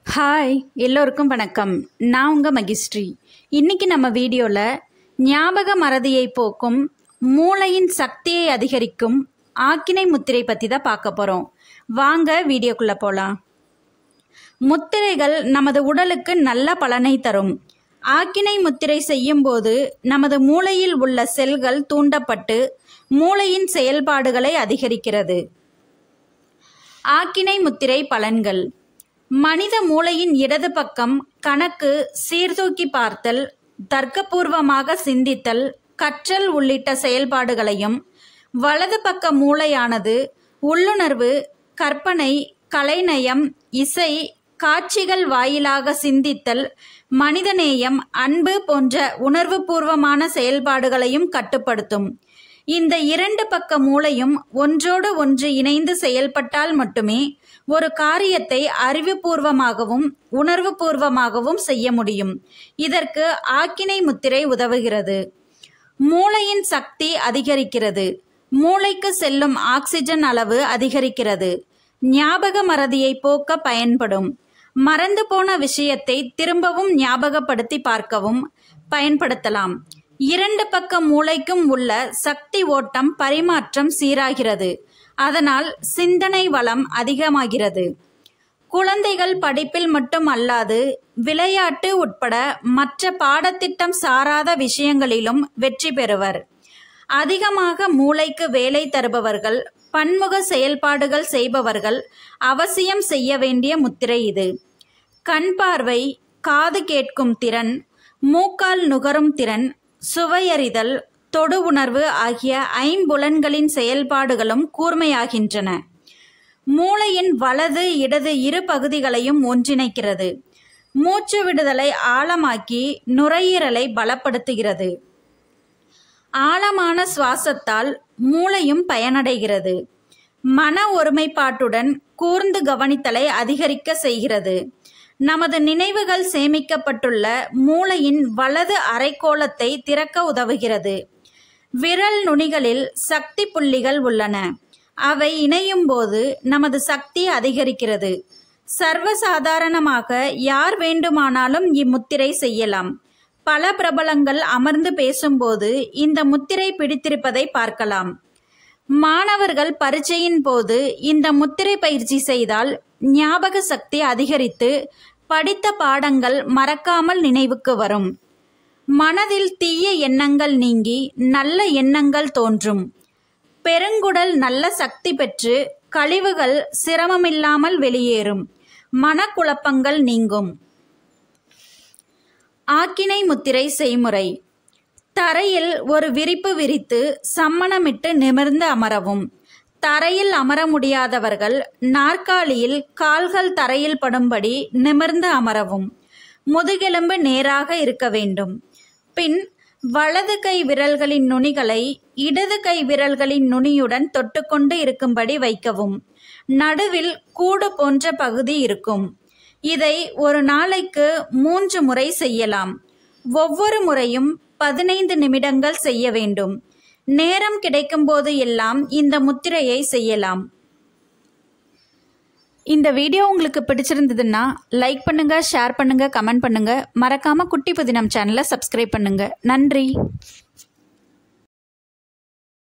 hi எல்லோருக்கும் வணக்கம் நான் உங்கள் மகிஸ்ரீ இன்னைக்கு நம்ம வீடியோவில் ஞாபக மறதியை போக்கும் மூளையின் சக்தியை அதிகரிக்கும் ஆக்கினை முத்திரை பற்றி தான் பார்க்க போகிறோம் வாங்க வீடியோக்குள்ளே போகலாம் முத்திரைகள் நமது உடலுக்கு நல்ல பலனை தரும் ஆக்கினை முத்திரை செய்யும்போது நமது மூளையில் உள்ள செல்கள் தூண்டப்பட்டு மூளையின் செயல்பாடுகளை அதிகரிக்கிறது ஆக்கினை முத்திரை பலன்கள் மனித மூளையின் இடது பக்கம் கணக்கு சீர்தூக்கி பார்த்தல் தர்க்கபூர்வமாக சிந்தித்தல் கற்றல் உள்ளிட்ட செயல்பாடுகளையும் வலது பக்க மூளையானது உள்ளுணர்வு கற்பனை கலைநயம் இசை காட்சிகள் வாயிலாக சிந்தித்தல் மனிதநேயம் அன்பு போன்ற உணர்வுபூர்வமான செயல்பாடுகளையும் கட்டுப்படுத்தும் இந்த இரண்டு பக்க மூளையும் ஒன்றோடு ஒன்று இணைந்து செயல்பட்டால் மட்டுமே ஒரு காரியத்தை அறிவுபூர்வமாகவும் உணர்வுபூர்வமாகவும் செய்ய முடியும் இதற்கு ஆக்கினை முத்திரை உதவுகிறது மூளையின் சக்தி அதிகரிக்கிறது மூளைக்கு செல்லும் ஆக்சிஜன் அளவு அதிகரிக்கிறது ஞாபக மறதியை போக்க பயன்படும் மறந்து போன விஷயத்தை திரும்பவும் ஞாபகப்படுத்தி பார்க்கவும் பயன்படுத்தலாம் இரண்டு பக்க மூளைக்கும் உள்ள சக்தி ஓட்டம் பரிமாற்றம் சீராகிறது அதனால் சிந்தனை வளம் அதிகமாகிறது குழந்தைகள் படிப்பில் மட்டும் அல்லாது விளையாட்டு உட்பட மற்ற பாடத்திட்டம் சாராத விஷயங்களிலும் வெற்றி பெறுவர் அதிகமாக மூளைக்கு வேலை தருபவர்கள் பன்முக செயல்பாடுகள் செய்பவர்கள் அவசியம் செய்ய வேண்டிய முத்திரை இது கண் பார்வை காது கேட்கும் திறன் மூக்கால் நுகரும் திறன் சுவையறிதல் தொடு உணர்வு ஆகிய ஐம்புலன்களின் செயல்பாடுகளும் கூர்மையாகின்றன மூளையின் வலது இடது இரு பகுதிகளையும் ஒன்றிணைக்கிறது மூச்சு விடுதலை ஆழமாக்கி நுரையீரலை பலப்படுத்துகிறது ஆழமான சுவாசத்தால் மூளையும் பயனடைகிறது மன ஒருமைப்பாட்டுடன் கூர்ந்து கவனித்தலை அதிகரிக்க செய்கிறது நமது நினைவுகள் சேமிக்கப்பட்டுள்ள மூளையின் வலது அரைக்கோளத்தை திறக்க உதவுகிறது விரல் நுனிகளில் சக்தி புள்ளிகள் உள்ளன அவை இணையும் போது நமது சக்தி அதிகரிக்கிறது சர்வசாதாரணமாக யார் வேண்டுமானாலும் இம்முத்திரை செய்யலாம் பல பிரபலங்கள் அமர்ந்து பேசும்போது இந்த முத்திரை பிடித்திருப்பதை பார்க்கலாம் மாணவர்கள் பரீட்சையின் போது இந்த முத்திரை பயிற்சி செய்தால் ஞாபக சக்தி அதிகரித்து படித்த பாடங்கள் மறக்காமல் நினைவுக்கு வரும் மனதில் தீய எண்ணங்கள் நீங்கி நல்ல எண்ணங்கள் தோன்றும் பெருங்குடல் நல்ல சக்தி பெற்று கழிவுகள் சிரமமில்லாமல் வெளியேறும் மனக்குழப்பங்கள் நீங்கும் ஆக்கினை முத்திரை செய்முறை தரையில் ஒரு விரிப்பு விரித்து சம்மணமிட்டு நிமிர்ந்து அமரவும் தரையில் அமர முடியாதவர்கள் நாற்காலியில் கால்கள் தரையில் படும்படி நிமிர்ந்து அமரவும் முதுகெலும்பு நேராக இருக்க வேண்டும் பின் வலது கை விரல்களின் நுனிகளை இடது கை விரல்களின் நுனியுடன் தொட்டுக்கொண்டு இருக்கும்படி வைக்கவும் நடுவில் கூடு போன்ற பகுதி இருக்கும் இதை ஒரு நாளைக்கு மூன்று முறை செய்யலாம் ஒவ்வொரு முறையும் பதினைந்து நிமிடங்கள் செய்ய வேண்டும் நேரம் கிடைக்கும்போது எல்லாம் இந்த முத்திரையை செய்யலாம் இந்த வீடியோ உங்களுக்கு பிடிச்சிருந்ததுன்னா லைக் பண்ணுங்க ஷேர் பண்ணுங்க கமெண்ட் பண்ணுங்க மறக்காம குட்டி புதினம் சேனலை சப்ஸ்கிரைப் பண்ணுங்க நன்றி